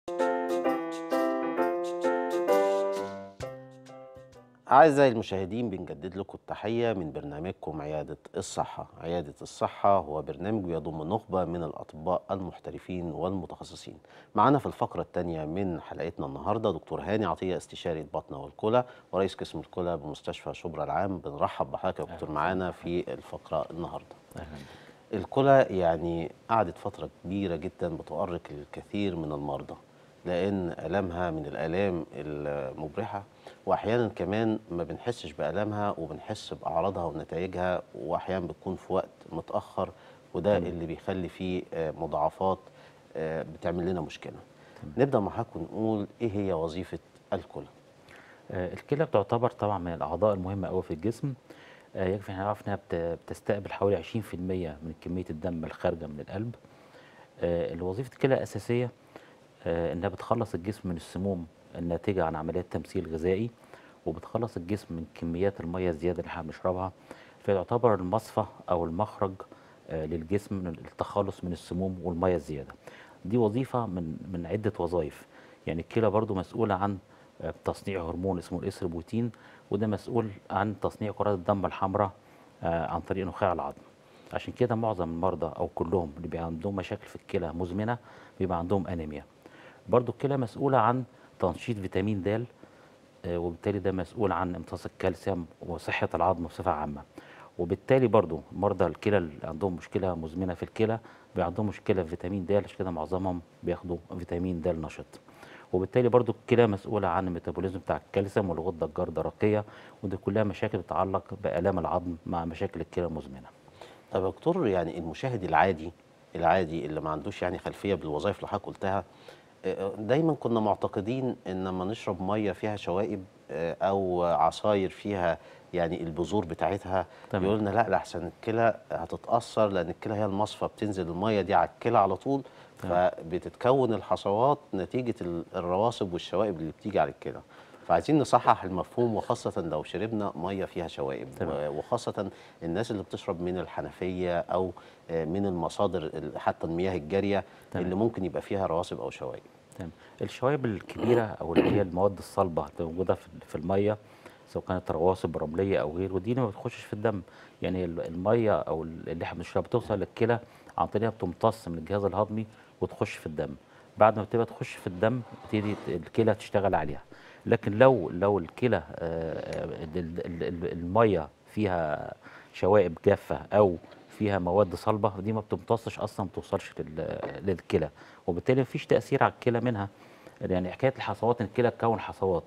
أعزائي المشاهدين بنجدد لكم التحية من برنامجكم عيادة الصحة عيادة الصحة هو برنامج بيضم نخبة من الأطباء المحترفين والمتخصصين معنا في الفقرة الثانية من حلقتنا النهاردة دكتور هاني عطية استشاري البطنة والكلى ورئيس قسم الكلى بمستشفى شبرا العام بنرحب بحضرتك يا دكتور معانا في الفقرة النهاردة الكلى يعني قعدت فترة كبيرة جدا بتؤرق الكثير من المرضى لأن ألمها من الآلام المبرحة وأحيانا كمان ما بنحسش بألمها وبنحس بأعراضها ونتائجها وأحيانا بتكون في وقت متأخر وده اللي بيخلي فيه آه، مضاعفات آه، بتعمل لنا مشكلة نبدأ مع حضرتك ونقول إيه هي وظيفة الكلى آه، الكلى بتعتبر طبعا من الاعضاء المهمه قوي في الجسم آه، يكفي ان نعرف انها بت- بتستقبل حوالي 20% من كميه الدم الخارجه من القلب آه، الوظيفه الكلى الاساسيه آه، انها بتخلص الجسم من السموم الناتجه عن عمليات تمثيل غذائي وبتخلص الجسم من كميات الميه الزياده اللي احنا بنشربها فيعتبر المصفى او المخرج آه، للجسم من التخلص من السموم والميه الزياده دي وظيفه من من عده وظائف يعني الكلى برضو مسؤوله عن آه، تصنيع هرمون اسمه الاسربوتين وده مسؤول عن تصنيع كرات الدم الحمراء آه، عن طريق نخاع العظم عشان كده معظم المرضى او كلهم اللي بيبقى عندهم مشاكل في الكلى مزمنه بيبقى عندهم انيميا برضو الكلى مسؤوله عن تنشيط فيتامين د آه، وبالتالي ده مسؤول عن امتصاص الكالسيوم وصحة العظم بصفة عامة وبالتالي برضو مرضى الكلى اللي عندهم مشكلة مزمنة في الكلى بيبقى عندهم مشكلة في فيتامين د عشان كده معظمهم بياخدوا فيتامين د نشط وبالتالي برضو الكلى مسؤولة عن الميتابوليزم بتاع الكالسيوم والغدة الجرثرقية ودي كلها مشاكل تتعلق بآلام العظم مع مشاكل الكلى المزمنة طب يا دكتور يعني المشاهد العادي العادي اللي ما عندوش يعني خلفيه بالوظائف اللي حضرتك قلتها آه، دايما كنا معتقدين ان لما نشرب ميه فيها شوائب آه، او عصاير فيها يعني البذور بتاعتها تمام. يقول لنا لا لحسن الكلى هتتاثر لان الكلى هي المصفى بتنزل الميه دي على الكلى على طول فبتتكون الحصوات نتيجه ال- الرواسب والشوائب اللي بتيجي على الكلى فعايزين نصحح المفهوم وخاصة لو شربنا مية فيها شوائب تمام. و- وخاصة الناس اللي بتشرب من الحنفية أو آه، من المصادر ال- حتى المياه الجارية تمام. اللي ممكن يبقى فيها رواسب أو شوائب تمام الشوائب الكبيره او اللي هي المواد الصلبه اللي موجوده في في الميه سواء كانت رواسب رمليه او غيره ودي ما بتخشش في الدم يعني ال- الميه او ال- اللي احنا بنشربها بتوصل للكلى عن طريقها بتمتص من الجهاز الهضمي وتخش في الدم بعد ما بتبقى تخش في الدم بتبتدي ت- الكلى تشتغل عليها لكن لو لو الكلى آه، آه، ال- ال- ال- الميه فيها شوائب جافه او فيها مواد صلبه دي ما بتمتصش اصلا ما بتوصلش لل- للكلى وبالتالي مفيش تاثير على الكلى منها يعني حكايه الحصوات ان الكلى تكون حصوات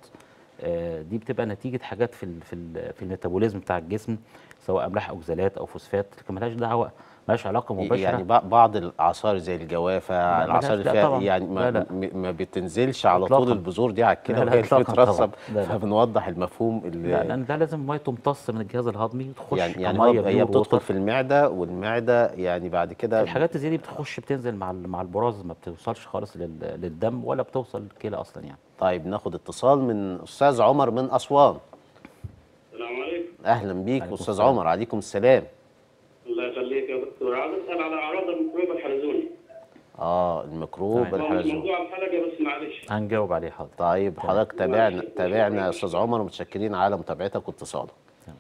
آه، دي بتبقى نتيجه حاجات في ال في ال في الميتابوليزم بتاع الجسم سواء املاح اوكسالات او فوسفات لكن ملهاش دعوه ملهاش علاقه مباشره يعني بع- بعض الأعصار زي الجوافة لا، الأعصار ملهاش- اللي لا فيها طبعاً. يعني ما, لا، لا. م- ما بتنزلش على طول إطلاقاً. البذور دي على الكلى لا، لا، وهي اللي إطلاقاً طبعاً. بترسب لا، لا. فبنوضح المفهوم اللي لا لان ده لازم الميه تمتص من الجهاز الهضمي وتخش يعني يعني كمية هو هي بيور بتدخل ووتر. في المعدة والمعدة يعني بعد كده الحاجات زي دي بتخش بتنزل مع ال- مع البراز ما بتوصلش خالص لل- للدم ولا بتوصل للكلى اصلا يعني طيب ناخد اتصال من أستاذ عمر من أسوان السلام عليكم أهلا بيك عليكم أستاذ السلام. عمر عليكم السلام الله يخليك يا دكتور عاوز اسال على اعراض الميكروب الحلزوني اه الميكروب تمام. هو مش الحلزون موضوع الحلقه بس معلش هنجاوب عليه حاضر طيب حضرتك تابعنا تابعنا يا استاذ عمر متشكرين على متابعتك واتصالك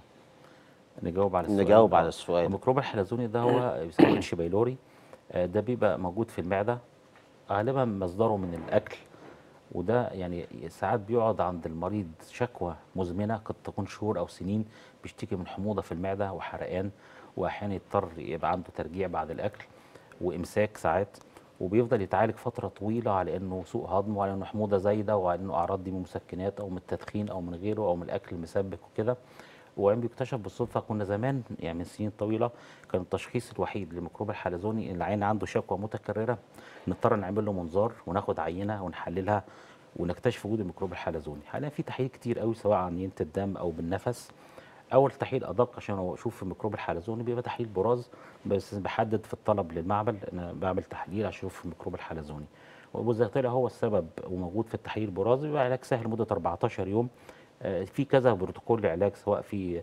نجاوب على السؤال نجاوب على آه. السؤال. الميكروب الحلزوني ده هو بيسموه اتش بايلوري آه، ده بيبقى موجود في المعده غالبا مصدره من الاكل وده يعني ساعات بيقعد عند المريض شكوى مزمنه قد تكون شهور او سنين بيشتكي من حموضه في المعده وحرقان واحيانا يضطر يبقى عنده ترجيع بعد الاكل وامساك ساعات وبيفضل يتعالج فتره طويله على انه سوء هضم وعلى انه حموضه زايده وعلى انه اعراض دي من مسكنات او من التدخين او من غيره او من الاكل المسبك وكده وعم بيكتشف بالصدفه كنا زمان يعني من سنين طويله كان التشخيص الوحيد لميكروب الحلزوني ان العين عنده شكوى متكرره نضطر نعمل له منظار وناخد عينه ونحللها ونكتشف وجود الميكروب الحلزوني حاليا في تحاليل كتير قوي سواء عن عينه الدم او بالنفس اول تحليل ادق عشان اشوف الميكروب الحلزوني بيبقى تحليل براز بس بحدد في الطلب للمعمل انا بعمل تحليل عشان اشوف الميكروب الحلزوني واذا طلع هو السبب وموجود في التحليل البراز بيبقى علاج سهل لمده 14 يوم آه، في كذا بروتوكول لعلاج سواء في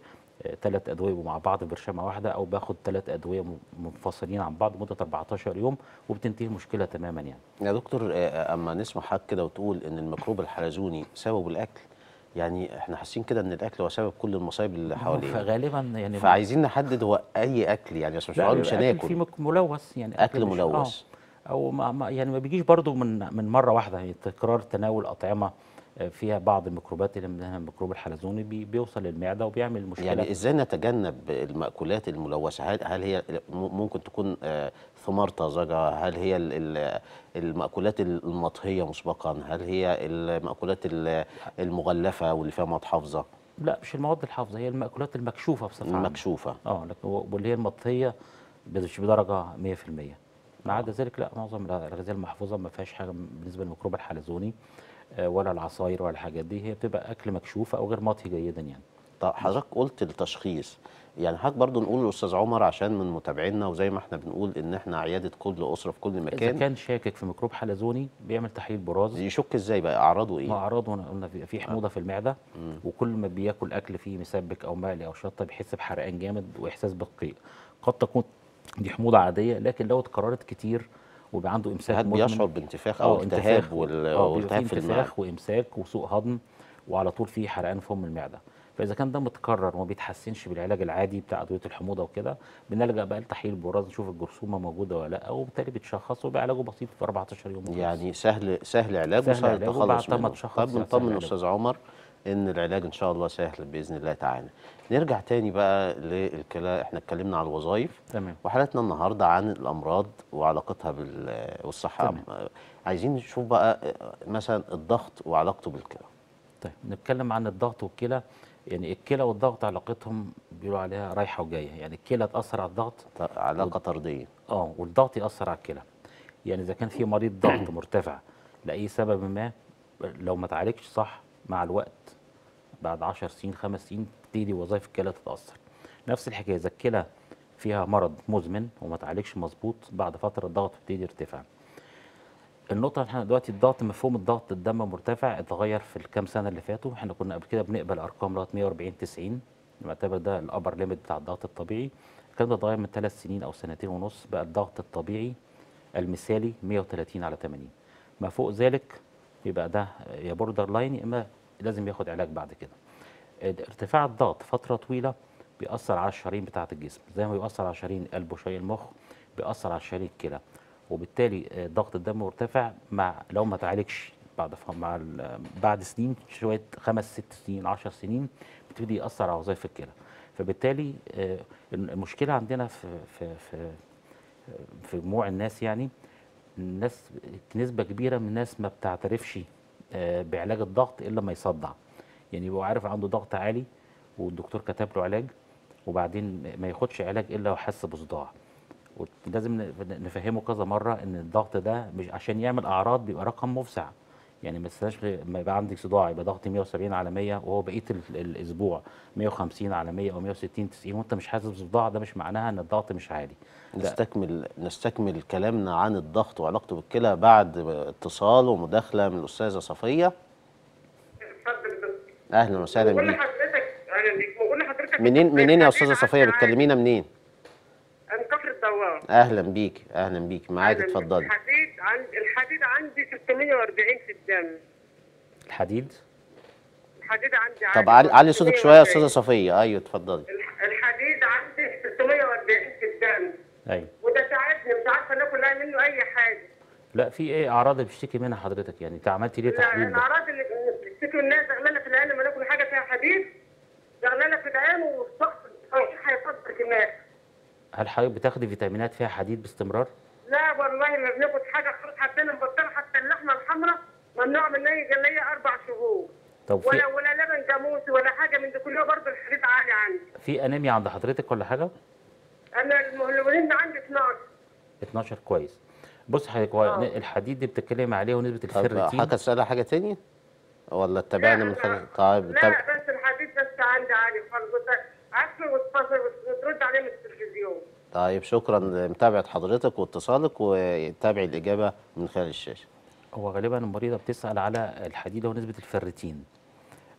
ثلاث ادويه يبقوا مع بعض في برشامه واحده او باخد ثلاث ادويه م- منفصلين عن بعض مده 14 يوم وبتنتهي المشكله تماما يعني يا دكتور آه، اما نسمع حضرتك كده وتقول ان الميكروب الحلزوني سببه الاكل يعني احنا حاسين كده ان الاكل هو سبب كل المصايب اللي حوالينا فغالبا يعني فعايزين نحدد هو اي اكل يعني عشان مش لا، معقول مش بيبقى أكل هناكل فيه مك- ملوث يعني أكل مش- ملوث. آه. او ما ما- يعني ما بيجيش برضو من من مره واحده يعني تكرار تناول اطعمه آه، فيها بعض الميكروبات اللي منها الميكروب الحلزوني بي بيوصل للمعده وبيعمل مشكله يعني ازاي نتجنب المأكولات الملوثة هل هل هي م- ممكن تكون آه، ثمار طازجة هل هي ال- ال- المأكولات المطهية مسبقا هل هي المأكولات ال- المغلفة واللي فيها مواد حافظة لا مش المواد الحافظه هي المأكولات المكشوفه بصفه عامه المكشوفة اه لكن و- واللي هي المطهيه مش بدرجه 100% ما عدا ذلك لا معظم الغذاء المحفوظه ما فيهاش حاجه بالنسبه للميكروب الحلزوني آه، ولا العصاير ولا الحاجات دي هي بتبقى اكل مكشوف او غير مطهي جيدا يعني طب حضرتك قلت التشخيص يعني حضرتك برضو نقول للاستاذ عمر عشان من متابعينا وزي ما احنا بنقول ان احنا عياده كل اسره في كل اذا مكان كان شاكك في ميكروب حلزوني بيعمل تحليل براز يشك ازاي بقى اعراضه ايه ما اعراضه قلنا- قلنا في- في حموضه في المعده وكل ما بياكل اكل فيه مسبك او مقلي او شطه بيحس بحرقان جامد واحساس بالقيء قد تكون دي حموضه عاديه لكن لو اتكررت كتير ويبقى عنده امساك هل مزمن بيشعر بانتفاخ او اه التهاب انتفاخ وال- اه بيبقى والتهاب فيه في المعده انتفاخ وامساك وسوء هضم وعلى طول فيه حرقان في ام المعده فاذا كان ده متكرر وما بيتحسنش بالعلاج العادي بتاع ادويه الحموضه وكده بنلجا بقى لتحليل براز نشوف الجرثومه موجوده ولا لا وبالتالي بيتشخص ويبقى علاجه بسيط في 14 يوم وخلاص. يعني سهل سهل علاجه سهل وسهل علاجه وبعد التخلص ما منه تشخص طب سهل نطمن علاجه. استاذ عمر ان العلاج ان شاء الله سهل باذن الله تعالى نرجع تاني بقى للكلام احنا اتكلمنا على الوظائف تمام وحلقتنا النهارده عن الامراض وعلاقتها بال والصحه تمام. آه، عايزين نشوف بقى آه، مثلا الضغط وعلاقته بالكلى طيب نتكلم عن الضغط والكلى يعني الكلى والضغط علاقتهم بيقولوا عليها رايحه وجايه يعني الكلى تاثر على الضغط ط- علاقه طرديه اه والضغط ياثر على الكلى يعني اذا كان في مريض ضغط مرتفع لاي سبب ما لو ما تعالجش صح مع الوقت بعد 10 سنين خمس سنين تبتدي وظائف الكلى تتاثر نفس الحكايه اذا الكلى فيها مرض مزمن وما تعالجش مظبوط بعد فتره الضغط بيبتدي يرتفع النقطة احنا دلوقتي الضغط مفهوم الضغط الدم مرتفع اتغير في الكام سنة اللي فاتوا احنا كنا قبل كده بنقبل ارقام لغاية 140 90 نعتبر ده الابر ليميت بتاع الضغط الطبيعي الكلام ده اتغير من ثلاث سنين او سنتين ونص بقى الضغط الطبيعي المثالي 130 على 80 ما فوق ذلك يبقى ده يا بوردر لاين يا اما لازم ياخد علاج بعد كده ارتفاع الضغط فترة طويلة بيأثر على الشرايين بتاعة الجسم زي ما بيأثر على شرايين القلب وشرايين المخ بيأثر على شرايين الكلى وبالتالي آه، ضغط الدم مرتفع مع لو ما تعالجش بعد ف- مع ال- بعد سنين شويه خمس ست سنين 10 سنين بتبتدي يأثر على وظائف الكلى فبالتالي آه، المشكله عندنا في في في في جموع الناس يعني الناس نسبه كبيره من الناس ما بتعترفش آه، بعلاج الضغط الا لما يصدع يعني يبقى عارف عنده ضغط عالي والدكتور كتب له علاج وبعدين ما ياخدش علاج الا لو حس بصداع ولازم ن- نفهمه كذا مره ان الضغط ده مش عشان يعمل اعراض بيبقى رقم مفزع يعني ما تستناش لما يبقى عندك صداع يبقى ضغطي 170 على 100 وهو بقيه ال- الاسبوع 150 على 100 او 160 90 وانت مش حاسس بصداع ده مش معناها ان الضغط مش عالي لا نستكمل نستكمل كلامنا عن الضغط وعلاقته بالكلى بعد اتصال ومداخله من الاستاذه صفيه اتفضل يا دكتور. اهلا وسهلا بقول بيك لحضرتك اهلا بيك بقول لحضرتك منين منين يا استاذه الحديد صفيه عندي بتكلمينا منين عندي- من كفر الدوار اهلا بيك اهلا بيك معاك أهلاً بيك. اتفضلي الحديد عندي الحديد عندي 640 في الدم الحديد الحديد عندي طب عالي علي علي صوتك شويه يا 640. استاذه صفيه ايوه اتفضلي الح- الحديد عندي 640 في الدم ايوه وده تعبني مش عارفه ناكل لا منه اي حاجه لا في ايه اعراض اللي بتشتكي منها حضرتك يعني انت عملتي ليه لا، تحليل ده الاعراض اللي بتشتكي الناس زغلله في العين لما ناكل حاجه فيها حديد زغلله في العين والضغط هيفضل كمان هل حضرتك بتاخدي فيتامينات فيها حديد باستمرار لا والله ما بناخد حاجه خالص حتى نبطل حتى اللحمه الحمراء ممنوع منها يجي اربع شهور طب في ولا ولا لبن جاموسي ولا حاجه من ده كله برضه الحديد عالي عندي في انيميا عند حضرتك ولا حاجه انا الهرمونين عندي 12 12 كويس بص حضرتك هو آه. الحديد اللي بتتكلم عليه ونسبه طب الفيرتين حضرتك اسالها حاجه تاني ولا اتبعنا من خلال طيب لا تابع بس الحديد بس عندي عالي خالص عارفه وتفصل وترد عليه من التلفزيون طيب شكرا لمتابعه حضرتك واتصالك وتابعي الاجابه من خلال الشاشه هو غالبا المريضه بتسال على الحديد هو نسبه الفيرتين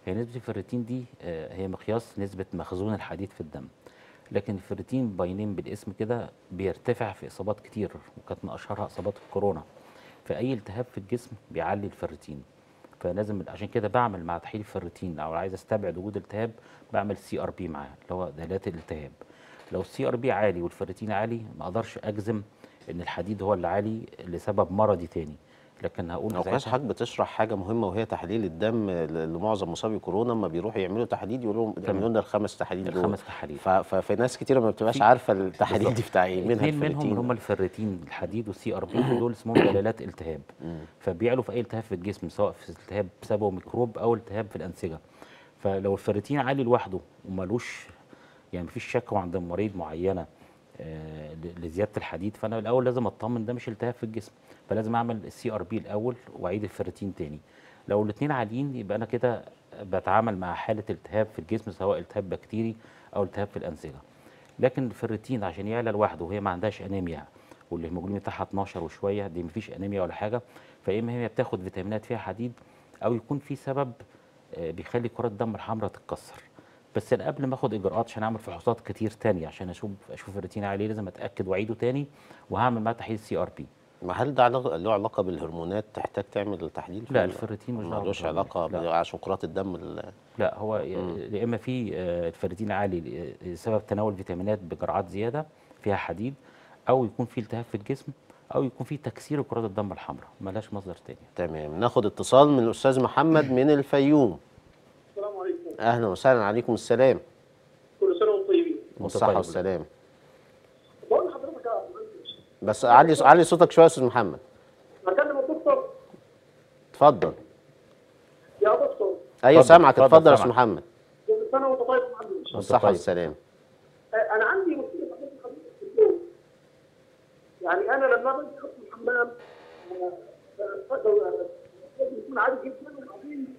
هي نسبة الفيرتين دي آه، هي مقياس نسبة مخزون الحديد في الدم لكن الفيرتين باينين بالاسم كده بيرتفع في إصابات كتير وكانت من أشهرها إصابات الكورونا فأي التهاب في الجسم بيعلي الفيرتين فلازم عشان كده بعمل مع تحليل الفيرتين أو عايز أستبعد وجود التهاب بعمل سي ار بي معاه اللي هو دلالات الالتهاب لو السي ار بي عالي والفيرتين عالي ما أقدرش أجزم إن الحديد هو اللي عالي لسبب مرضي تاني لكن هقول لو كويس ساعتها- حضرتك بتشرح حاجه مهمه وهي تحليل الدم ل- لمعظم مصابي كورونا لما بيروحوا يعملوا تحاليل يقولوا لهم اعملوا لنا الخمس تحاليل دول الخمس تحاليل ف- ففي ناس كتيره ما بتبقاش في- عارفه التحاليل دي بالظبط. بتاع ايه منها اثنين منهم اللي هم الفيرتين الفيرتين الحديد والسي ار بي دول اسمهم دلالات التهاب فبيعلوا في اي التهاب في الجسم سواء في التهاب بسببه ميكروب او التهاب في الانسجه فلو الفيرتين عالي لوحده ومالوش يعني مفيش شكوى عند مريض معينه آه، ل- لزياده الحديد فانا الاول لازم اطمن ده مش التهاب في الجسم فلازم اعمل السي ار بي الاول واعيد الفيرتين تاني لو الاثنين عاليين يبقى انا كده بتعامل مع حاله التهاب في الجسم سواء التهاب بكتيري او التهاب في الانسجه لكن الفيرتين عشان يعلى لوحده وهي ما عندهاش انيميا والهيموجلوبين بتاعها 12 وشويه دي مفيش انيميا ولا حاجه فيا اما هي بتاخد فيتامينات فيها حديد او يكون في سبب آه، بيخلي كرات الدم الحمراء تتكسر بس أنا قبل ما اخد اجراءات عشان اعمل فحوصات كتير تانية عشان اشوف اشوف الروتين عليه لازم اتاكد واعيده تاني وهعمل معاه تحليل سي ار بي ما هل ده علاقة- له علاقه بالهرمونات تحتاج تعمل تحليل لا، في- الفيرتين مش دعوة ملوش بالهرمونات. علاقه لا. ب- عشان كرات الدم ال- لا هو ي- يا اما في آه، الفيرتين عالي بسبب تناول فيتامينات بجرعات زياده فيها حديد او يكون في التهاب في الجسم او يكون في تكسير كرات الدم الحمراء ملهاش مصدر تاني تمام ناخد اتصال من الاستاذ محمد من الفيوم السلام عليكم اهلا وسهلا عليكم السلام كل سنه وانتم طيبين والصحه طيب. والسلام بقول لحضرتك يا مهندس بس علي علي صوتك شويه يا استاذ محمد هكلم الدكتور اتفضل يا دكتور ايوه اتفضل، سامعك اتفضل، اتفضل يا استاذ سامعك. محمد كل سنه وانت طيب يا مهندس والصحه طيب. والسلام آه، انا عندي مشكله حضرتك حضرتك في اليوم يعني انا لما باجي ادخل الحمام آه، آه، لازم يكون عادي جدا وبعدين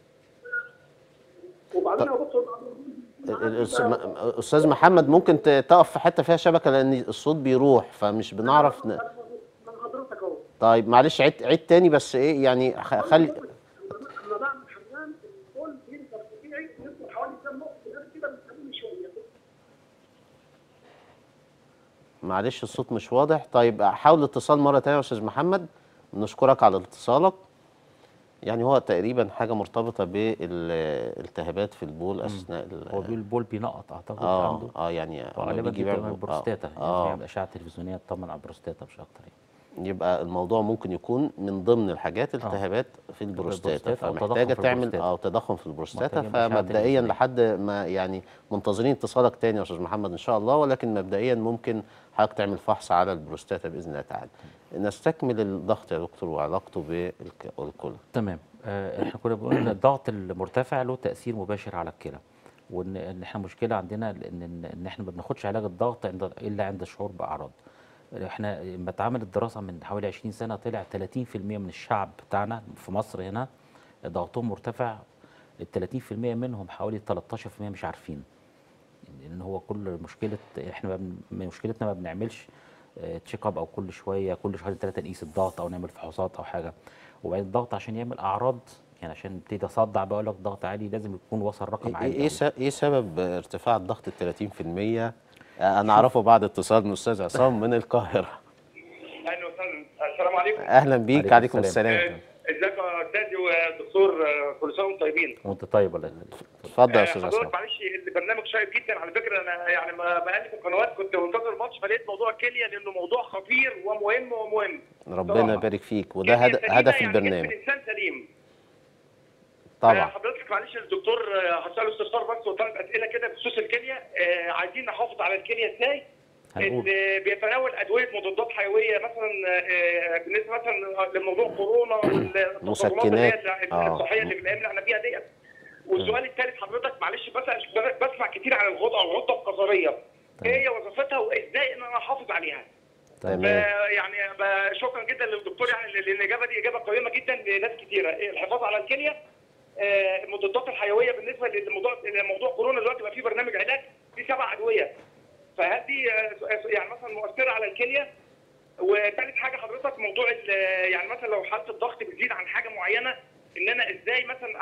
وبعدين يا دكتور بعدين الأس- م- استاذ محمد ممكن ت- تقف في حته فيها شبكه لان الصوت بيروح فمش بنعرف ن... من حضرتك اهو طيب معلش عيد عيد تاني بس ايه يعني خ- خلي لما بعمل حمام البول بينزل طبيعي ينزل حوالي كام نقطه غير كده بتخليني شويه معلش الصوت مش واضح طيب حاول الاتصال مره تانية يا استاذ محمد نشكرك على اتصالك يعني هو تقريبا حاجه مرتبطه بالالتهابات في البول اثناء ال- هو بيقول البول بينقط اعتقد اه عنده اه يعني لما غالبا بيجي دي بتبقى بيعمل- البروستاتا يعني اه بيعمل اشعه تلفزيونيه تطمن على البروستاتا مش اكتر يعني. يبقى الموضوع ممكن يكون من ضمن الحاجات التهابات في البروستاتا البروستاتا أو فمحتاجه تضخم في تعمل البروستاتا. او تضخم في البروستاتا محتاجة أشعة فمبدئيا تلفزيونية. لحد ما يعني منتظرين اتصالك تاني يا استاذ محمد ان شاء الله ولكن مبدئيا ممكن حضرتك تعمل فحص على البروستاتا باذن الله تعالى نستكمل الضغط يا دكتور وعلاقته بالكلى تمام آه، احنا كنا بنقول ان الضغط المرتفع له تاثير مباشر على الكلى وان ان احنا مشكله عندنا ان ان, إن احنا ما بناخدش علاج الضغط عند الا عند الشعور باعراض احنا لما اتعملت دراسه من حوالي 20 سنه طلع 30% من الشعب بتاعنا في مصر هنا ضغطهم مرتفع ال 30% منهم حوالي 13% مش عارفين لان هو كل مشكله احنا ما بن- مشكلتنا ما بنعملش تشيك اب او كل شويه كل شهرين ثلاثه نقيس الضغط او نعمل فحوصات او حاجه وبعدين الضغط عشان يعمل اعراض يعني عشان ابتدي اصدع بقول لك ضغط عالي لازم يكون وصل رقم ايه عالي ايه أوي. س- ايه سبب ارتفاع الضغط ال 30% انا اعرفه بعد اتصال من الاستاذ عصام من القاهره اهلا وسهلا السلام عليكم اهلا بيك عليكم عليكم السلام. السلام ازيك يا استاذي والدكتور كل سنه وانتم طيبين وانت طيب ولا اتفضل يا آه، استاذ عصام حضرتك معلش البرنامج شيق جدا على فكره انا يعني ما بقالي في القنوات كنت منتظر الماتش فلقيت موضوع الكليه لانه موضوع خطير ومهم ومهم ربنا طبعاً. يبارك فيك وده كلية هد- سليمة هدف يعني البرنامج جسم الانسان سليم آه، طبعا حضرتك معلش الدكتور آه، هساله استفسار بس وثلاث اسئله كده بخصوص الكليه آه، عايزين نحافظ على الكليه ازاي؟ هنقول. اللي بيتناول ادويه مضادات حيويه مثلا آه، بالنسبه مثلا لموضوع كورونا والتصرفات اللي مسكنات. هي آه. الصحيه اللي في الايام اللي احنا فيها ديت والسؤال الثالث حضرتك معلش بس بسمع كتير عن الغدة او الغده القذريه ايه هي وظيفتها وازاي ان انا احافظ عليها؟ تمام ب- يعني ب- شكرا جدا للدكتور يعني لان الاجابه دي اجابه قيمه جدا لناس كتيره الحفاظ على الكليه آه، المضادات الحيويه بالنسبه للموضوع لموضوع كورونا دلوقتي بقى في برنامج علاج في سبع ادويه فهل دي آه، يعني مثلا مؤثره على الكليه وثالث حاجه حضرتك موضوع ال- يعني مثلا لو حاله الضغط بتزيد عن حاجه معينه ان انا ازاي مثلا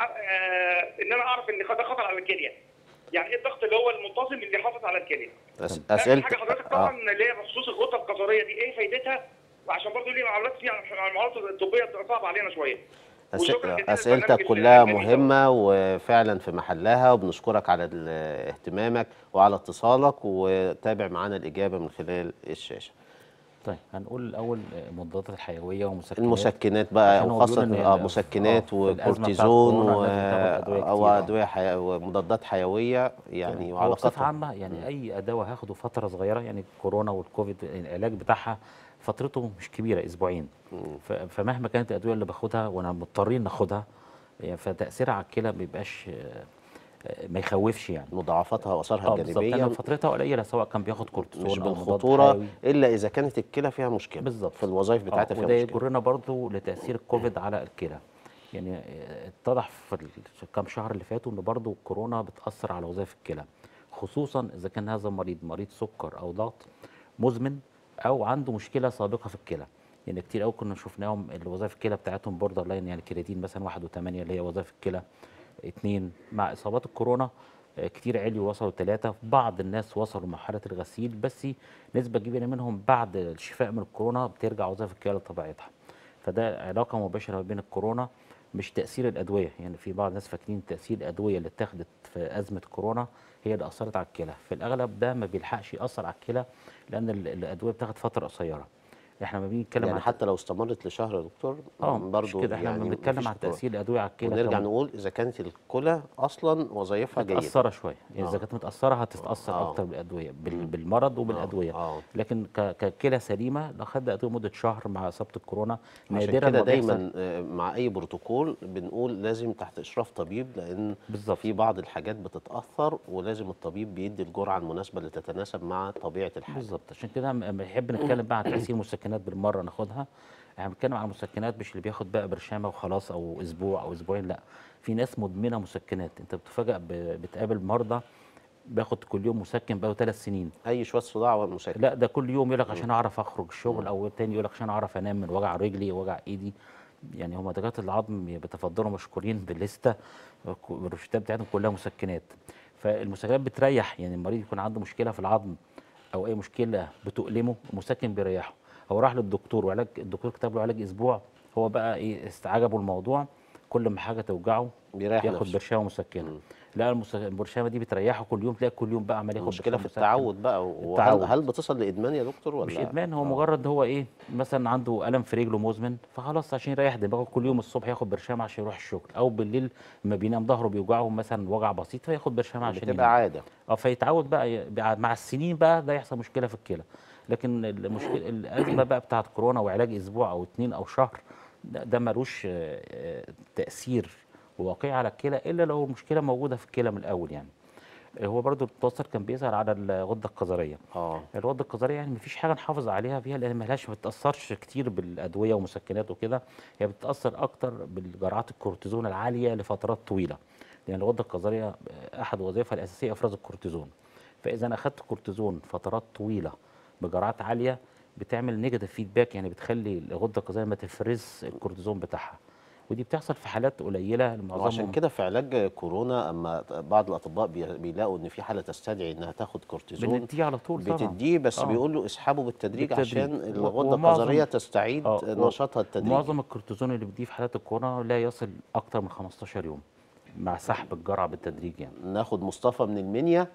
آه ان انا اعرف ان ده خطر على الكليه يعني ايه الضغط اللي هو المنتظم اللي يحافظ على الكليه أس- آخر اسئله حاجه حضرتك آه. طبعا اللي هي بخصوص الغده القذريه دي ايه فايدتها وعشان برضه ليه معلومات فيها المعلومات الطبيه بتبقى صعبه علينا شويه أس- وشكراً جزيلاً اسئلتك للبرنامج كلها الجميل ده. مهمه وفعلا في محلها وبنشكرك على ال- اهتمامك وعلى اتصالك وتابع معانا الاجابه من خلال الشاشه طيب هنقول الاول آه، المضادات الحيويه ومسكنات المسكنات بقى عشان هو وخاصه بيقول إن اه ال- مسكنات آه، في الأزمة بتاعت وكورتيزون كورونا و... لازم تاخد أدوية او كتير، آه. ادويه حي... ومضادات حيويه يعني هو بصفه وعلاقتها عامه يعني اي دواء هاخده فتره صغيره يعني كورونا والكوفيد العلاج بتاعها فترته مش كبيره اسبوعين ف- فمهما كانت الادويه اللي باخدها وانا مضطرين ناخدها يعني فتاثيرها على الكلى ما بيبقاش آه، آه، ما يخوفش يعني مضاعفاتها واثارها اه بالظبط الجانبيه لان فترتها قليله سواء كان بياخد كورتيزون مش او مضاد بالخطوره حيوي. الا اذا كانت الكلى فيها مشكله بالظبط. في الوظائف بتاعتها آه، فيها وده مشكله يجرنا برضو لتاثير الكوفيد على الكلى يعني آه، اتضح في الكام شهر اللي فاتوا ان برضو الكورونا بتاثر على وظائف الكلى خصوصا اذا كان هذا المريض مريض سكر او ضغط مزمن او عنده مشكله سابقه في الكلى يعني كتير قوي كنا شفناهم الوظائف الكلى بتاعتهم بوردر لاين يعني كرياتين مثلا 1 و8 اللي هي وظائف الكلى اتنين مع اصابات الكورونا آه، كتير عليوا وصلوا ثلاثة بعض الناس وصلوا لمرحلة الغسيل بس نسبة كبيرة منهم بعد الشفاء من الكورونا بترجع وظائف الكلى لطبيعتها فده علاقة مباشرة ما بين الكورونا مش تأثير الأدوية يعني في بعض الناس فاكرين تأثير الأدوية اللي اتاخدت في أزمة كورونا هي اللي أثرت على الكلى في الأغلب ده ما بيلحقش يأثر على الكلى لأن ال- الأدوية بتاخد فترة قصيرة احنا ما بنتكلم يعني عن حتى لو استمرت لشهر يا دكتور اه مش برضه كده احنا يعني بنتكلم مفيش عن خطورة. تأثير الأدوية على الكلى ونرجع كم- نقول اذا كانت الكلى اصلا وظائفها جيده متأثرة شوية يعني إذا آه. كانت متأثرة هتتأثر آه. أكتر بالأدوية بال- بالمرض وبالأدوية آه. لكن ك- ككلى سليمة لو خد أدوية مدة شهر مع إصابة الكورونا عشان نادرا كده ما بيحصل- دايما آه، مع اي بروتوكول بنقول لازم تحت اشراف طبيب لان بالظبط. في بعض الحاجات بتتاثر ولازم الطبيب بيدي الجرعه المناسبه اللي تتناسب مع طبيعه الحاله بالظبط عشان كده م- بنحب نتكلم بقى عن تأثير المسكنات بالمرة ناخدها احنا بنتكلم عن مسكنات مش اللي بياخد بقى برشامة وخلاص أو أسبوع أو أسبوعين لا في ناس مدمنة مسكنات أنت بتفاجأ ب- بتقابل مرضى بياخد كل يوم مسكن بقاله ثلاث سنين اي شويه صداع ومسكن لا ده كل يوم يقول لك عشان اعرف اخرج الشغل او تاني يقول لك عشان اعرف انام من وجع رجلي ووجع ايدي يعني هم دكاتره العظم بيتفضلوا مشكورين بالليسته الروشتات بتاعتهم كلها مسكنات فالمسكنات بتريح يعني المريض يكون عنده مشكله في العظم او اي مشكله بتؤلمه المسكن بيريحه هو راح للدكتور وعلاج الدكتور كتب له علاج اسبوع هو بقى ايه استعجبوا الموضوع كل ما حاجه توجعه بيريح ياخد نفسه. برشامه مسكنه لا المس- البرشامه دي بتريحه كل يوم تلاقي كل يوم بقى عمال ياخد المشكله في برشام مسكن. التعود بقى وهل التعود. هل بتصل لادمان يا دكتور ولا مش ادمان هو مجرد هو ايه مثلا عنده الم في رجله مزمن فخلاص عشان يريح دماغه كل يوم الصبح ياخد برشامه عشان يروح الشغل او بالليل لما بينام ظهره بيوجعه مثلا وجع بسيط فياخد برشامه عشان بتبقى ينام عاده اه فيتعود بقى ي- بقى مع السنين بقى ده يحصل مشكله في الكلى لكن المشكله الازمه بقى بتاعت كورونا وعلاج اسبوع او اتنين او شهر ده, ده ملوش آه، آه، تاثير واقعي على الكلى الا لو المشكله موجوده في الكلى من الاول يعني آه، هو برضو التوتر كان بيظهر على الغده القذريه اه الغده القذريه يعني مفيش حاجه نحافظ عليها بيها لان ملهاش ما بتاثرش كتير بالادويه ومسكنات وكده هي بتتاثر اكتر بالجرعات الكورتيزون العاليه لفترات طويله لان الغده القذريه آه، احد وظائفها الاساسيه افراز الكورتيزون فاذا انا اخدت كورتيزون فترات طويله بجرعات عاليه بتعمل نيجاتيف فيدباك يعني بتخلي الغده القذريه ما تفرز الكورتيزون بتاعها ودي بتحصل في حالات قليله وعشان معظمهم كده في علاج كورونا اما بعض الاطباء بي- بيلاقوا ان في حاله تستدعي انها تاخد كورتيزون بنديه على طول طبعا بتديه بس آه. بيقول له اسحبه بالتدريج, بالتدريج. عشان و- الغده ومعظم- القذريه تستعيد آه، و- نشاطها التدريجي معظم الكورتيزون اللي بيديه في حالات الكورونا لا يصل اكتر من 15 يوم مع سحب الجرعه بالتدريج يعني ناخد مصطفى من المنيا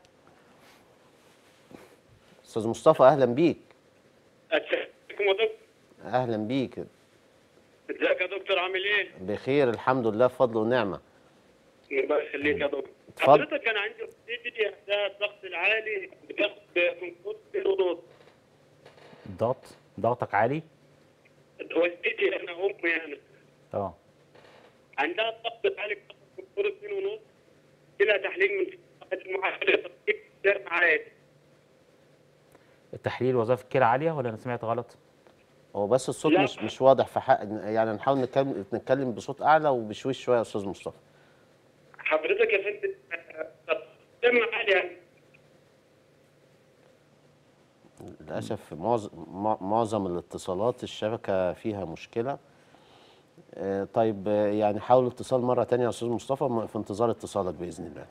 استاذ مصطفى اهلا بيك السلام عليكم يا دكتور اهلا بيك ازيك يا دكتور عامل ايه؟ بخير الحمد لله بفضل ونعمه الله يخليك يا دكتور اتفضل. حضرتك كان عندي والدتي ده الضغط العالي بتاخد كنكوت ونص ضغط ضغطك عالي والدتي انا امي انا اه عندها الضغط العالي بتاخد كنكوت اثنين ونص لها تحليل من المعالجه ده عادي التحليل وظائف الكلى عاليه ولا انا سمعت غلط هو بس الصوت لا. مش مش واضح في حق يعني نحاول نتكلم نتكلم بصوت اعلى وبشويش شويه يا استاذ مصطفى حضرتك يا فندم دم عالي يعني للاسف معظم مع- معظم الاتصالات الشبكه فيها مشكله آه، طيب آه، يعني حاول اتصال مرة تانية يا أستاذ مصطفى م- في انتظار اتصالك بإذن الله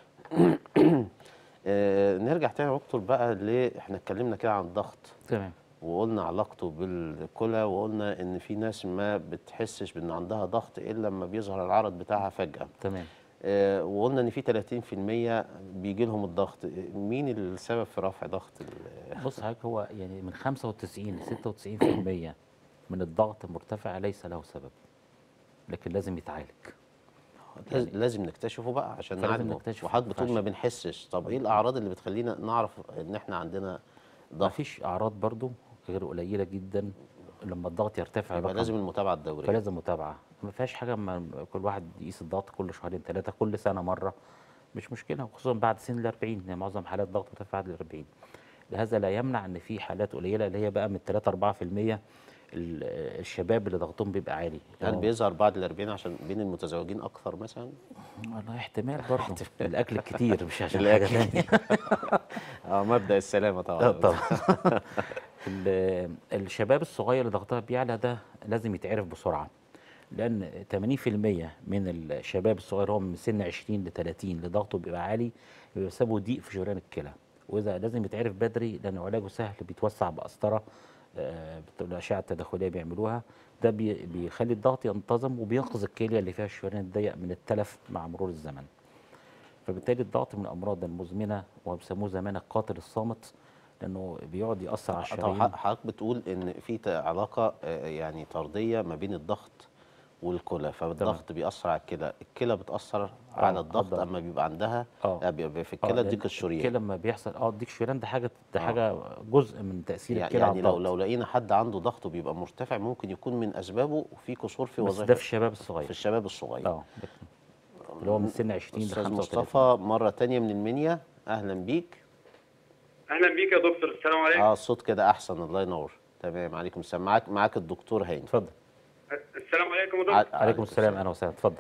آه، نرجع تاني يا دكتور بقى ل احنا اتكلمنا كده عن الضغط تمام وقلنا علاقته بالكلى وقلنا ان في ناس ما بتحسش بان عندها ضغط الا لما بيظهر العرض بتاعها فجأة تمام آه، وقلنا ان في 30% بيجي لهم الضغط مين السبب في رفع ضغط ال- بص حضرتك هو يعني من 95 ل 96% من الضغط المرتفع ليس له سبب لكن لازم يتعالج لاز- لازم نكتشفه بقى عشان فلازم نعالجه نكتشفه، وحضرتك بتقول ما فعشان- بنحسش طب ايه الاعراض اللي بتخلينا نعرف ان احنا عندنا ما ضغط فيش اعراض برضو غير قليله جدا لما الضغط يرتفع يبقى رقم لازم المتابعه الدوريه فلازم متابعه ما فيهاش حاجه ما كل واحد يقيس الضغط كل شهرين ثلاثه كل سنه مره مش مشكله خصوصا بعد سن ال 40 يعني معظم حالات الضغط بترتفع بعد ال 40 هذا لا يمنع ان في حالات قليله اللي هي بقى من 3 4% ال- الشباب اللي ضغطهم بيبقى عالي هل آه. بيظهر بعد ال 40 عشان بين المتزوجين اكثر مثلا والله احتمال برضه الاكل الكتير مش عشان الأكل. حاجه ثانيه اه مبدا السلامه طبعا طبعا ال- الشباب الصغير اللي ضغطها بيعلى ده لازم يتعرف بسرعه لان 80% من الشباب الصغير هو من سن 20 ل 30 اللي ضغطه بيبقى عالي بيبقى سببه ضيق في شريان الكلى وده لازم يتعرف بدري لان علاجه سهل بيتوسع بقسطره آه، بت- الاشعه التداخليه بيعملوها ده بي- بيخلي الضغط ينتظم وبينقذ الكليه اللي فيها الشريان الضيق من التلف مع مرور الزمن فبالتالي الضغط من الامراض المزمنه وبيسموه زمان القاتل الصامت لانه بيقعد ياثر على طب الشرايين ح- حضرتك بتقول ان في ت- علاقه آه، يعني طرديه ما بين الضغط والكلى فالضغط بيأثر على الكلى الكلى بتأثر على الضغط الضغط. اما بيبقى عندها آه. آه، بيبقى في آه، الكلى لأن ضيق الشريان الكلى لما بيحصل اه ضيق الشريان ده حاجه ده آه. حاجه جزء من تاثير يعني, الكلى على يعني لو الضغط لو لقينا حد عنده ضغطه بيبقى مرتفع ممكن يكون من اسبابه في قصور في بس وظائف ده في الشباب الصغير في الشباب الصغير اه اللي هو من سن 20 ل استاذ 35 مصطفى مره تانية من المنيا اهلا بيك اهلا بيك يا دكتور السلام عليكم اه الصوت كده احسن الله ينور تمام عليكم السلام معاك معاك الدكتور هاني اتفضل السلام عليكم يا ع- دكتور عليكم السلام اهلا وسهلا اتفضل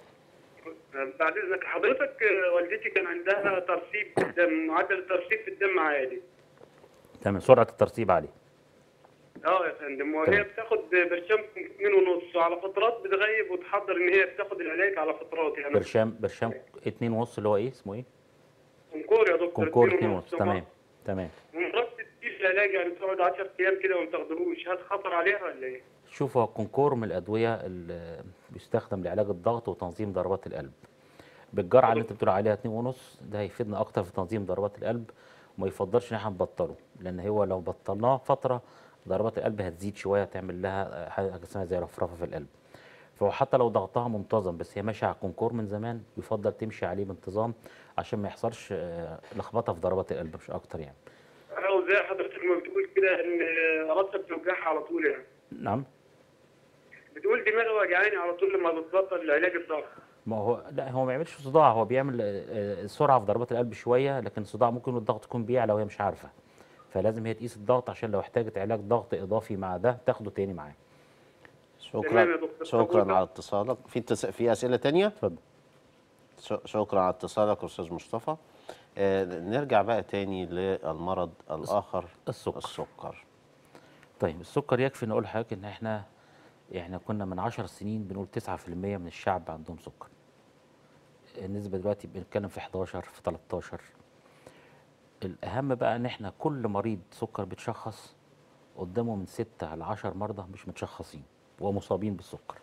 بعد اذنك حضرتك آه، والدتي كان عندها ترسيب في الدم معدل الترسيب في الدم عالي تمام سرعه الترسيب عاليه اه يا فندم وهي تمام. بتاخد برشام اتنين ونص وعلى فترات بتغيب وتحضر ان هي بتاخد العلاج على فترات يعني برشام برشام 2 ونص اللي هو ايه اسمه ايه كونكور يا دكتور كونكور اتنين 2 ونص تمام تمام ومرات تديش العلاج يعني بتقعد 10 ايام كده وما بتاخدهوش هل خطر عليها ولا ايه؟ شوف هو الكونكور من الادويه اللي بيستخدم لعلاج الضغط وتنظيم ضربات القلب بالجرعه اللي انت بتقول عليها 2 ونص ده هيفيدنا اكتر في تنظيم ضربات القلب وما يفضلش ان احنا نبطله لان هو لو بطلناه فتره ضربات القلب هتزيد شويه تعمل لها حاجه اسمها زي رفرفه في القلب فهو حتى لو ضغطها منتظم بس هي ماشيه على الكونكور من زمان يفضل تمشي عليه بانتظام عشان ما يحصلش آه، لخبطه في ضربات القلب مش اكتر يعني او زي حضرتك ما بتقول كده ان راسها بتوجعها على طول يعني نعم بتقول دماغي وجعاني على طول لما بتبطل العلاج الضغط ما هو لا هو ما بيعملش صداع هو بيعمل آه، آه، سرعه في ضربات القلب شويه لكن الصداع ممكن الضغط يكون بيعلى وهي مش عارفه فلازم هي تقيس الضغط عشان لو احتاجت علاج ضغط اضافي مع ده تاخده تاني معاه تمام يا شكرا دكتور. شكرا طب على اتصالك في تس... في اسئله تانية اتفضل ش- شكرا على اتصالك يا استاذ مصطفى آه نرجع بقى تاني للمرض الاخر السكر. السكر طيب السكر يكفي نقول لحضرتك ان احنا احنا كنا من 10 سنين بنقول 9% من الشعب عندهم سكر النسبة دلوقتي بنتكلم في 11 في 13 الأهم بقى إن إحنا كل مريض سكر بيتشخص قدامه من 6 ل 10 مرضى مش متشخصين ومصابين بالسكر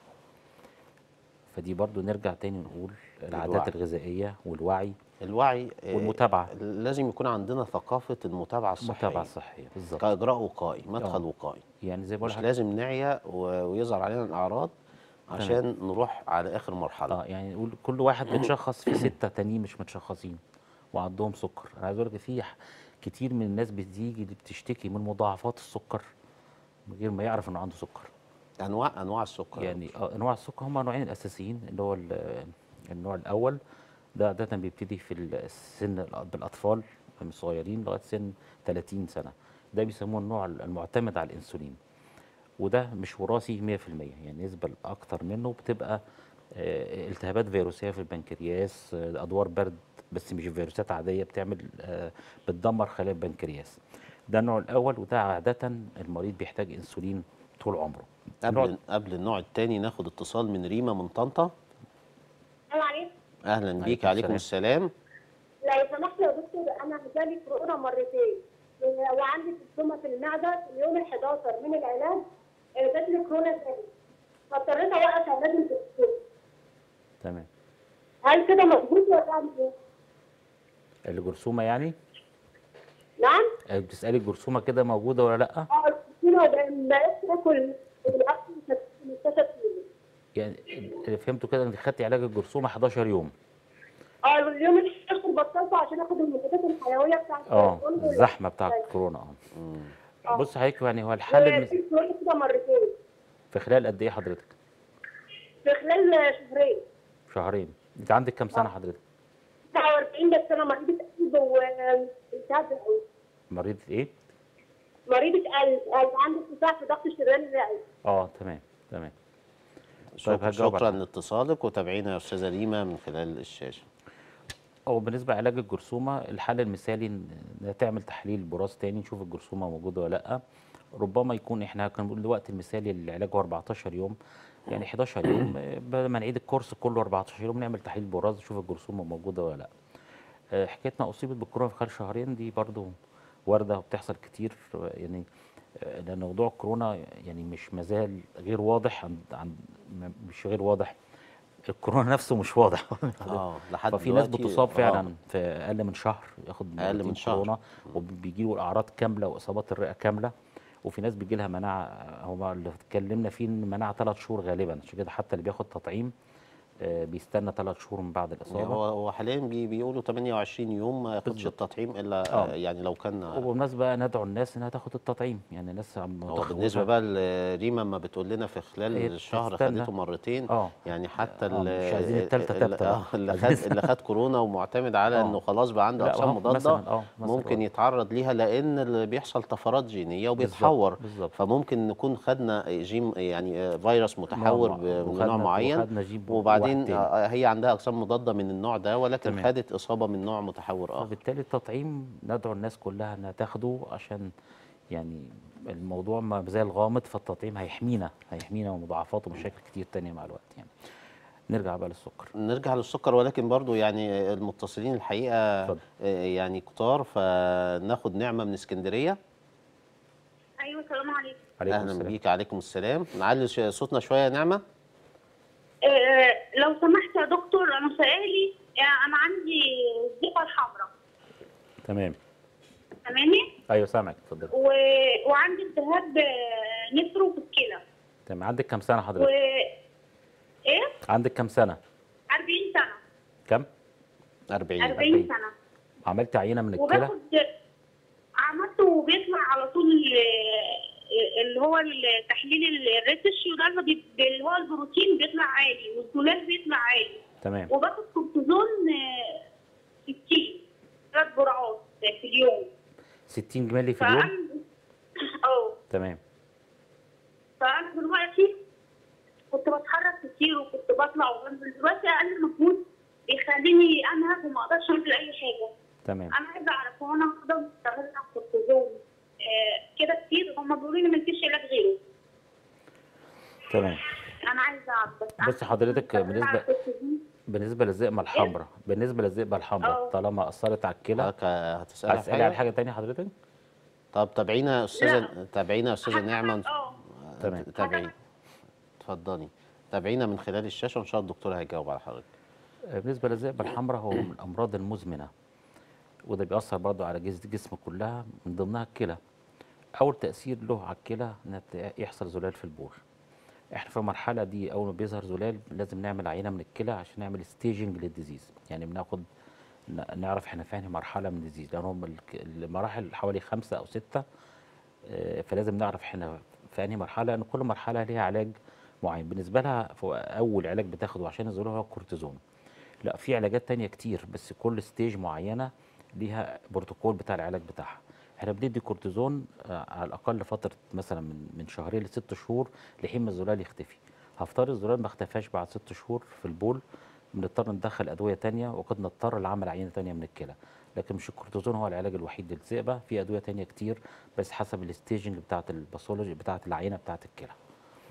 فدي برضو نرجع تاني نقول العادات الوعي. الغذائية والوعي الوعي آه، والمتابعة. لازم يكون عندنا ثقافه المتابعه الصحيه المتابعة الصحية بالظبط كاجراء وقائي مدخل آه. وقائي يعني زي ما بقول مش لحضرتك لازم نعيا و- ويظهر علينا الاعراض عشان نروح على اخر مرحله اه يعني نقول كل واحد بيتشخص في ستة تانيين مش متشخصين وعندهم سكر انا عايز اقول لك في ح- كتير من الناس بتيجي اللي بتشتكي من مضاعفات السكر من غير ما يعرف انه عنده سكر انواع انواع السكر يعني آه انواع السكر هم نوعين اساسيين اللي هو ال- النوع الاول ده عاده بيبتدي في السن الأ- بالاطفال من الصغيرين لغايه سن 30 سنه ده بيسموه النوع المعتمد على الانسولين وده مش وراثي 100% يعني نسبة أكتر منه بتبقى آه، التهابات فيروسية في البنكرياس آه، أدوار برد بس مش فيروسات عادية بتعمل آه، بتدمر خلايا البنكرياس ده النوع الأول وده عادة المريض بيحتاج أنسولين طول عمره قبل نقعد- قبل النوع الثاني ناخد اتصال من ريما من طنطا السلام عليكم اهلا بيك عليكم عليكم السلام لو سمحت يا دكتور انا جالي كورونا مرتين و- وعندي سمه في المعده في اليوم ال 11 من العلاج آه، جات لي كورونا تاني فاضطريت اوقف علاج الدكتور تمام هل كده مظبوط ولا اعمل ايه؟ الجرثومه يعني نعم؟ آه، بتسالي الجرثومه كده موجوده ولا لا اه الكورونا ده ما اكل الاكل مش 15 كيلو يعني اللي فهمته كده انك خدتي علاج الجرثومه 11 يوم اه اليوم ال 11 بطلته عشان اخد المضادات الحيويه بتاعت اه الكورونا. الزحمه بتاع الكورونا اه آه. بص حضرتك يعني هو الحل المس... وفي كورونا كده مرتين في خلال قد ايه حضرتك في خلال شهرين شهرين انت عندك كام سنه حضرتك 49 بس انا مريضه قلب والتهاب القلب مريضه ايه مريضة قلب قلب عندي ارتفاع في ضغط الشريان الرئوي اه تمام تمام شك- هجاوب شكرا على- لاتصالك وتابعينا يا استاذه ريما من خلال الشاشه هو بالنسبه لعلاج الجرثومه الحل المثالي ان إنها تعمل تحليل براز تاني نشوف الجرثومه موجوده ولا لا ربما يكون احنا كنا بنقول الوقت المثالي للعلاج هو 14 يوم يعني 11 يوم آه، بدل ما نعيد الكورس كله 14 يوم نعمل تحليل براز نشوف الجرثومه موجوده ولا لا آه، حكايتنا اصيبت بالكورونا في خلال شهرين دي برضو وارده وبتحصل كتير آه، يعني آه، لان موضوع الكورونا يعني مش مازال غير واضح عند عند م- مش غير واضح الكورونا نفسه مش واضح اه لحد ففي ناس دلوقتي- بتصاب آه. فعلا في اقل من شهر ياخد أقل من مرتين شهر. كورونا وبيجي له الاعراض كامله واصابات الرئه كامله وفي ناس بيجي لها مناعه هو اللي اتكلمنا فيه ان المناعه ثلاث شهور غالبا عشان كده حتى اللي بياخد تطعيم آه، بيستنى ثلاث شهور من بعد يعني الاصابه هو هو حاليا بي بيقولوا 28 يوم ما ياخدش بالظبط. التطعيم الا آه. آه. يعني لو كان وبالمناسبه ندعو الناس انها تاخد التطعيم يعني الناس عم هو متخوفة. بالنسبه بقى لريما ما بتقول لنا في خلال هي الشهر بتستنى. خدته مرتين آه. يعني حتى آه، ال- مش عايزين التالتة ال- تابتة آه، بقى. اللي عايزين- خد اللي خد كورونا ومعتمد على آه. انه خلاص بقى عنده لا، اجسام هو مضاده مثلاً، آه، مثلاً، ممكن آه. يتعرض ليها لان اللي بيحصل طفرات جينيه وبيتحور بالظبط. فممكن نكون خدنا جيم يعني فيروس متحور نوع- ب- من وخدنا- نوع معين وخدنا جيب وبعدين واحد تاني. آه، هي عندها اجسام مضاده من النوع ده ولكن تمام. خدت اصابه من نوع متحور اخر فبالتالي التطعيم ندعو الناس كلها انها تاخده عشان يعني الموضوع ما زال غامض فالتطعيم هيحمينا هيحمينا من مضاعفات ومشاكل كتير تانية مع الوقت يعني نرجع بقى للسكر نرجع للسكر ولكن برضو يعني المتصلين الحقيقه اتفضل. آه، يعني كتار فناخد نعمه من اسكندريه ايوه السلام عليكم عليكم اهلا السلام بيك عليكم السلام نعلي ش- صوتنا شويه يا نعمه آه لو سمحت يا دكتور انا سؤالي آه انا عندي الزئبه الحمراء تمام فاهماني ايوه سامعك اتفضل و... وعندي التهاب آه، نفرو في الكلى تمام عندك كام سنه و حضرتك ايه عندك كام سنه 40 سنه كام 40 40 40. سنه عملت عينه من الكلى وباخد عملته وبيطلع على طول ال- اللي هو التحليل الريتش وده اللي بي- اللي هو البروتين بيطلع عالي والزلال بيطلع عالي تمام وباخد كورتيزون آه، 60 ثلاث جرعات في اليوم 60 مللي في اليوم فانا اه تمام فانا دلوقتي كنت بتحرك كتير وكنت بطلع وبنزل دلوقتي اقل مجهود بيخليني انهك وما اقدرش اعمل اي حاجه تمام انا عايزه اعرف هو انا هفضل مستمره على الكورتيزون آه، كده كتير هم بيقولوا لي ما فيش علاج غيره تمام انا عايزه اعرف بس بس حضرتك أنا مستمرة على بالنسبة- الكورتيزون. بالنسبه للذئبه الحمراء بالنسبه للذئبه الحمراء اه. طالما اثرت على الكلى حضرتك هتسالي هتسالي على على حاجه حاجه تانية حضرتك طب تابعينا يا استاذه لا. تابعينا يا استاذه نعمه اه تمام. تابعين اتفضلي تابعينا من خلال الشاشه وان شاء الله الدكتور هيجاوب على حضرتك بالنسبه للذئبه الحمراء هو من الامراض المزمنه وده بيأثر برضه على جهاز الجسم كلها من ضمنها الكلى اول تأثير له على الكلى ان ت- يحصل زلال في البول احنا في المرحله دي اول ما بيظهر زلال لازم نعمل عينه من الكلى عشان نعمل ستيجنج للديزيز يعني بناخد ن- نعرف احنا في انهي مرحله من الديزيز لان هم الك- المراحل حوالي خمسه او سته آه، فلازم نعرف احنا في انهي مرحله لان كل مرحله ليها علاج معين بالنسبه لها فهو اول علاج بتاخده عشان الزلال هو الكورتيزون لا في علاجات تانية كتير بس كل ستيج معينة ليها بروتوكول بتاع العلاج بتاعها احنا بندي كورتيزون آه، على الاقل فتره مثلا من من شهرين لست شهور لحين ما الزلال يختفي هفترض الزلال ما اختفاش بعد ست شهور في البول بنضطر ندخل ادويه تانية وقد نضطر لعمل عينه تانية من الكلى لكن مش الكورتيزون هو العلاج الوحيد للذئبه في ادويه تانية كتير بس حسب الستيجنج بتاعه الباثولوجي بتاعه العينه بتاعه الكلى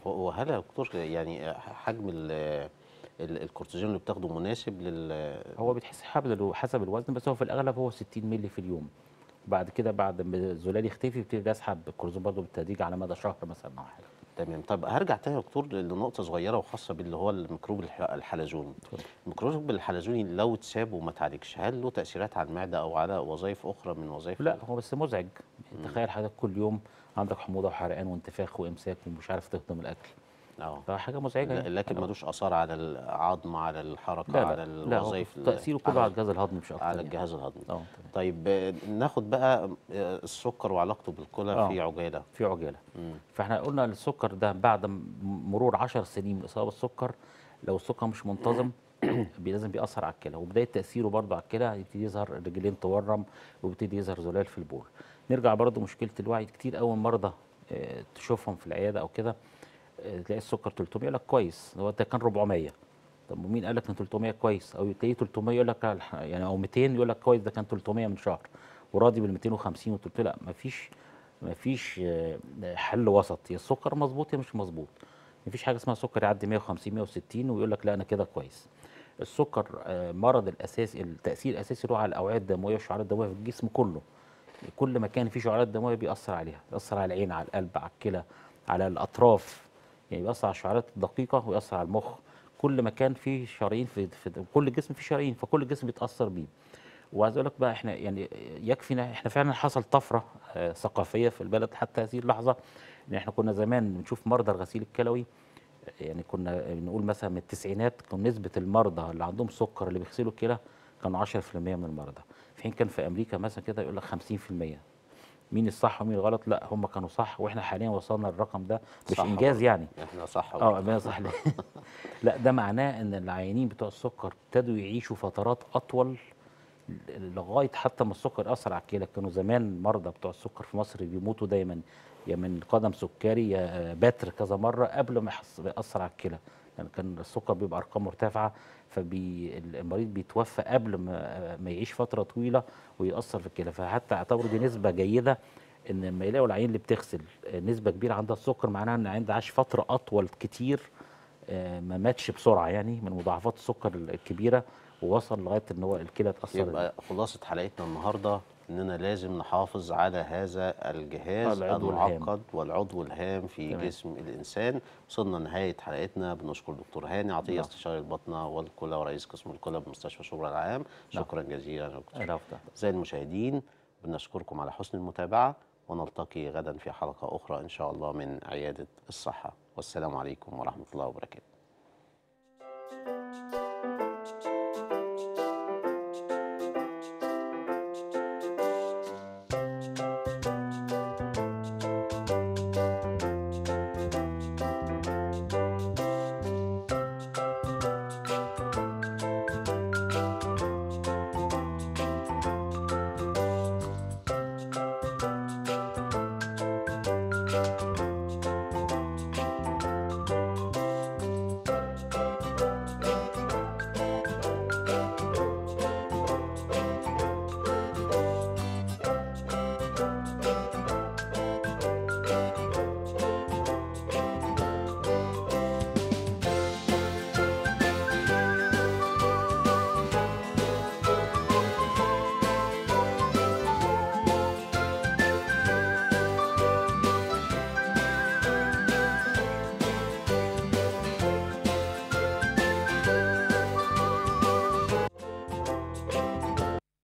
وهل يا دكتور يعني حجم ال- ال- الكورتيزون اللي بتاخده مناسب لل هو بيتحسب حسب حسب الوزن بس هو في الاغلب هو 60 مللي في اليوم بعد كده بعد ما الزلال يختفي يبتدي اسحب الكورتيزون برضه بالتدريج على مدى شهر مثلا او حاجه تمام طب هرجع تاني يا دكتور لنقطة صغيرة وخاصة باللي هو الميكروب الح- الحلزوني الميكروب الحلزوني لو اتساب وما اتعالجش هل له تأثيرات على المعدة أو على وظائف أخرى من وظائف لا هو بس مزعج تخيل حضرتك كل يوم عندك حموضه وحرقان وانتفاخ وامساك ومش عارف تهضم الاكل اه فحاجه مزعجه ل- يعني. لكن ملوش آثار على العظم على الحركة لا على لا لا هو الوظائف ال- تاثيره كله على الجهاز الهضمي مش اكتر على يعني. الجهاز الهضمي اه تمام. طيب آه، ناخد بقى آه، السكر وعلاقته بالكلى آه. في عجالة في عجاله مم. فاحنا قلنا السكر ده بعد م- مرور 10 سنين من الاصابه بالسكر لو السكر مش منتظم بي- لازم بيأثر على الكلى وبدايه تاثيره برضه على الكلى يبتدي يظهر الرجلين تورم وبيبتدي يظهر زلال في البول نرجع برضه مشكله الوعي كتير قوي مرضى آه، تشوفهم في العياده او كده آه، تلاقي السكر 300 يقول لك كويس هو ده كان 400 طب ومين قال لك ان 300 كويس او تلاقيه 300 يقول لك الح- يعني او 200 يقول لك كويس ده كان 300 من شهر وراضي بال 250 وقلت له لا مفيش مفيش آه، حل وسط يا السكر مظبوط يا مش مظبوط مفيش حاجه اسمها سكر يعدي 150 160 ويقول لك لا انا كده كويس السكر آه، مرض الاساسي التاثير الاساسي له على الاوعيه الدمويه والشعيرات الدمويه في الجسم كله كل مكان فيه شعيرات دمويه بيأثر عليها بيأثر على العين على القلب على الكلى على الاطراف يعني بيأثر على الشعيرات الدقيقه ويأثر على المخ كل مكان فيه شرايين في, في كل جسم فيه شرايين فكل جسم بيتأثر بيه وعايز اقول لك بقى احنا يعني يكفينا احنا فعلا حصل طفره آه، ثقافيه في البلد حتى هذه اللحظه ان احنا كنا زمان بنشوف مرضى الغسيل الكلوي يعني كنا نقول مثلا من التسعينات كان نسبه المرضى اللي عندهم سكر اللي بيغسلوا الكلى كانوا 10% من المرضى في حين كان في امريكا مثلا كده يقول لك 50% مين الصح ومين الغلط لا هم كانوا صح واحنا حاليا وصلنا للرقم ده مش صح انجاز برضه. يعني احنا صح اه ما صح ليه؟ لا ده معناه ان العيانين بتوع السكر ابتدوا يعيشوا فترات اطول لغايه حتى ما السكر ياثر على الكلى كانوا زمان مرضى بتوع السكر في مصر بيموتوا دايما يا من قدم سكري يا بتر كذا مره قبل ما يحص- ياثر على الكلى يعني كان السكر بيبقى ارقام مرتفعه فالمريض بيتوفى قبل ما ما يعيش فتره طويله ويأثر في الكلى فحتى اعتبروا دي نسبه جيده ان لما يلاقوا العيان اللي بتغسل آه، نسبه كبيره عندها السكر معناها ان العيان ده عاش فتره اطول كتير آه، ما ماتش بسرعه يعني من مضاعفات السكر الكبيره ووصل لغايه ان هو الكلى اتاثر يبقى خلاصة حلقتنا النهاردة إننا لازم نحافظ على هذا الجهاز العضو الهام. المعقد والعضو الهام في تمام. جسم الإنسان وصلنا لنهاية حلقتنا بنشكر دكتور هاني عطية نعم. استشاري البطنة والكلى ورئيس قسم الكلى بمستشفى شبرا العام نعم. شكرا جزيلا يا دكتور العفو. أعزائي المشاهدين بنشكركم على حسن المتابعة ونلتقي غدا في حلقة أخرى إن شاء الله من عيادة الصحة والسلام عليكم ورحمة الله وبركاته